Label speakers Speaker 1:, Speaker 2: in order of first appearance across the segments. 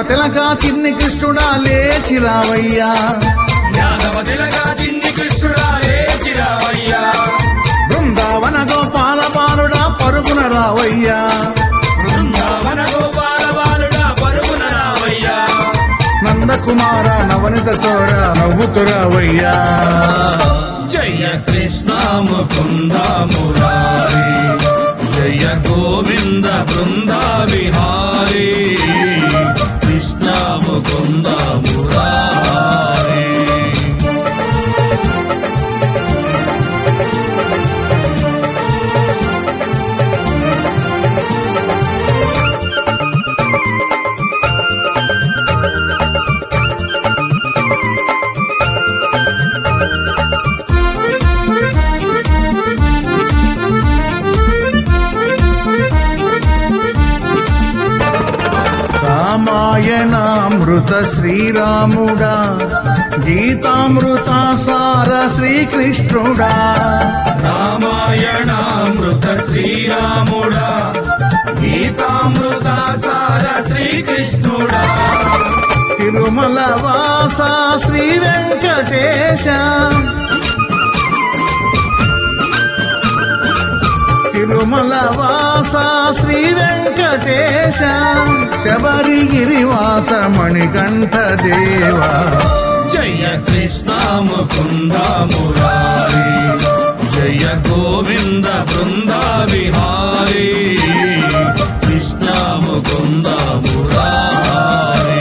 Speaker 1: తిలక చిన్ని కృష్ణుడా లేచి రావయ్యా
Speaker 2: యాదవ తిలగా చిన్ని కృష్ణుడా లేచిరావయ్యా
Speaker 1: బృందావన గోపాల బాలుడా పరుగున రావయ్యా
Speaker 2: బృందావన గోపాల బాలుడా పరుగున రావయ్యా
Speaker 1: నందకుమార నవనిత చోర నవ్వుతు రావయ్యా
Speaker 2: జయ కృష్ణ ముకుంద మురారి జయ గోవింద బృంద విహారీ కృష్ణ ముకుంద మురారి
Speaker 1: రామాయణామృత శ్రీరాముడా గీతామృత సార శ్రీకృష్ణుడా
Speaker 2: రామాయణామృత శ్రీరాముడా గీతామృత సార శ్రీకృష్ణుడా
Speaker 1: తిరుమల వాస శ్రీ వెంకటేశ తిరుమల వాస శ్రీ వెంకటేశ శబరిగిరి వాస మణికంఠ దేవా
Speaker 2: జయ కృష్ణ ముకుంద మురారి జయ గోవింద బృంద విహారీ కృష్ణ ముకుంద మురారి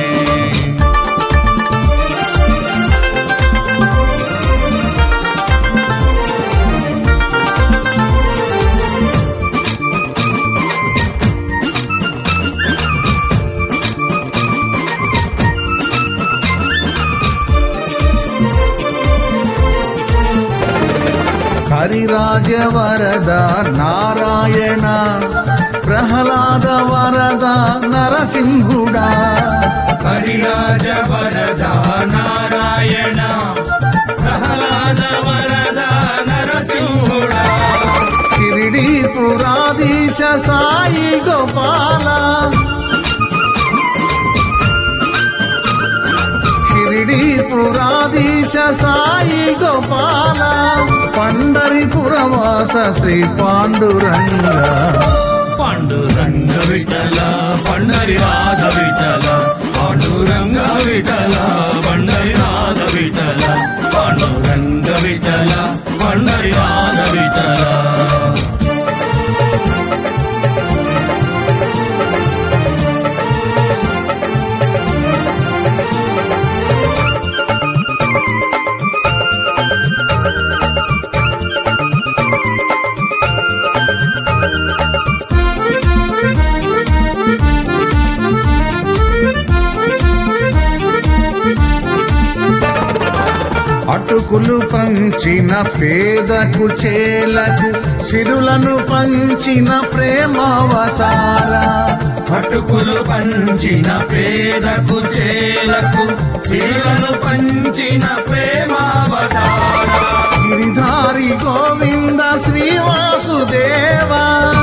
Speaker 1: హరిరాజ వరద నారాయణ ప్రహ్లాద వరద నరసింహుడా
Speaker 2: హరిరాజ వరద నారాయణ ప్రహ్లాద వరద నరసింహుడా
Speaker 1: షిరిడి పురాధీశ సాయి గోపాల షిరిడి పురాధీశ సాయి గోపాల పండరిపురవాస శ్రీ పాండురంగ
Speaker 2: పాండురంగ విఠల పండరి రాధ విఠల పాండురంగ విఠల పండరి రాధ విఠల పాండురంగ విఠల పండరి రాధ విఠల
Speaker 1: అటుకులు పంచిన పేదకు చేలకు సిరులను పంచిన ప్రేమావతార
Speaker 2: అటుకులు పంచిన పేదకు చేలకు చీలను పంచిన ప్రేమావతార
Speaker 1: గిరిధారి గోవింద శ్రీవాసుదేవా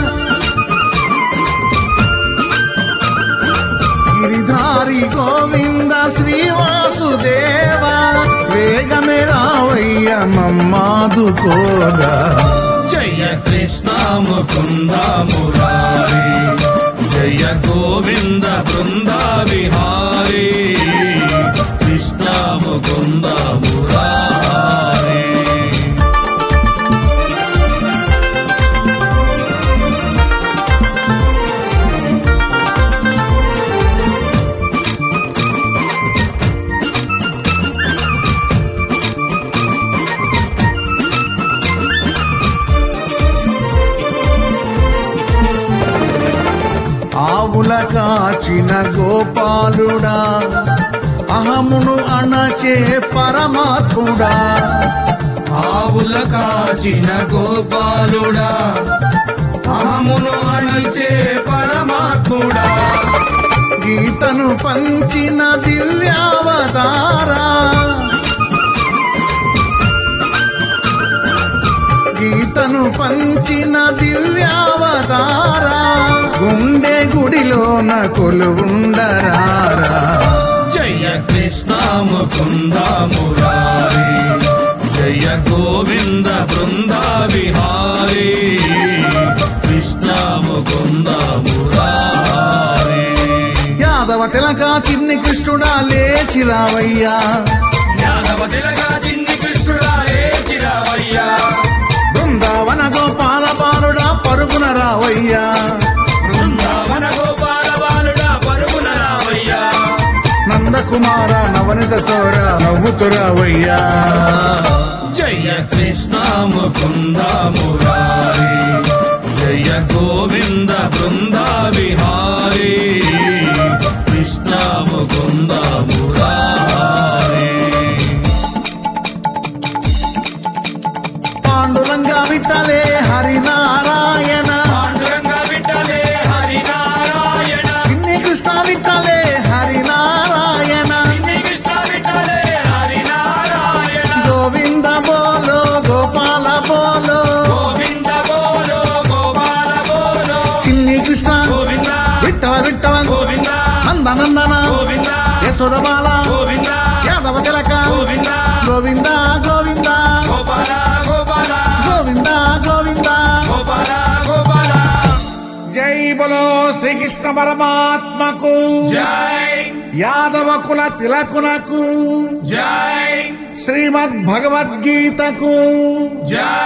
Speaker 1: గిరిధారి గోవింద శ్రీవాసుదేవా వేగమే రావయ్య మమ్మాదుకోగా
Speaker 2: జయ కృష్ణ ముకుంద మురారి జయ గోవింద బృంద విహారీ కృష్ణ ముకుంద మురారి
Speaker 1: ఆవుల కాచిన గోపాలుడా అహమును అణచే పరమాత్ముడా
Speaker 2: ఆవుల కాచిన గోపాలుడా అహమును అణిచే పరమాత్ముడా
Speaker 1: గీతను పంచిన దివ్యావతారా గీతను పంచిన దివ్యావతారా గుండె గుడిలోన కొలువుండరారా
Speaker 2: ముకుంద మురారి జయ గోవింద బృంద విహారీ కృష్ణ ముకుంద మురారి
Speaker 1: యాదవ తిలక చిన్ని కృష్ణుడా లేచి రావయ్యా
Speaker 2: యాదవ తిలగా చిన్ని కృష్ణుడా లేచిరావయ్యా
Speaker 1: బృందావన గోపాల బాలుడా పరుగున రావయ్యా
Speaker 2: బృందావన గోపాల బాలుడా పరుగున రావయ్యా
Speaker 1: నందకుమార నవనిత చోర నవ్వుతు రావయ్యా
Speaker 2: జయ కృష్ణ ముకుంద మురారి జయ గోవింద బృంద విహారీ కృష్ణ ముకుంద మురారి
Speaker 1: పాండురంగా విట్టలే హరినారాయణ
Speaker 2: పాండురంగ విఠలే హరినారాయణ
Speaker 1: చిన్ని కృష్ణ విట్టలే హరినారాయణ
Speaker 2: చిన్ని కృష్ణ విఠలే హరినారాయణ
Speaker 1: గోవింద బోలో గోపాల బోలో
Speaker 2: గోవింద బోలో గోపాల బోలో
Speaker 1: చిన్ని కృష్ణ
Speaker 2: గోవింద
Speaker 1: విట్టల విట్టల
Speaker 2: గోవింద
Speaker 1: నందనందన
Speaker 2: గోవింద
Speaker 1: యశోదబాల
Speaker 2: గోవింద
Speaker 1: యాదవ తిలక
Speaker 2: గోవింద
Speaker 1: గోవింద గోవింద
Speaker 2: గోపాల గోపాల
Speaker 1: గోవింద గోవింద
Speaker 2: గోపాల గోపాల
Speaker 1: జై బలో శ్రీకృష్ణ పరమాత్మకు
Speaker 2: జై
Speaker 1: యాదవ కుల తిలకునకు
Speaker 2: జై
Speaker 1: శ్రీమద్ భగవద్గీతకు
Speaker 2: జై